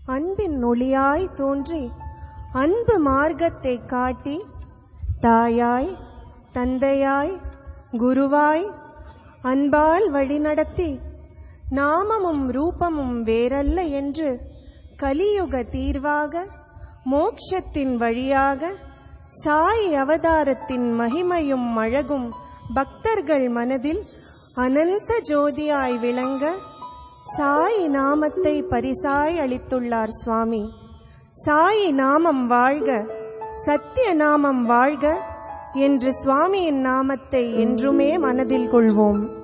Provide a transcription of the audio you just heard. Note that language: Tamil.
அன்பின் ஒளியாய் தோன்றி அன்பு மார்க்கத்தை காட்டி தாயாய் தந்தையாய் குருவாய் அன்பால் வழிநடத்தி நாமமும் ரூபமும் வேறல்ல என்று கலியுக தீர்வாக மோட்சத்தின் வழியாக சாய் அவதாரத்தின் மகிமையும் அழகும் பக்தர்கள் மனதில் அனந்த ஜோதியாய் விளங்க சாய் நாமத்தை பரிசாய் அளித்துள்ளார் சுவாமி சாய் நாமம் வாழ்க சத்திய நாமம் வாழ்க என்று சுவாமியின் நாமத்தை என்றுமே மனதில் கொள்வோம்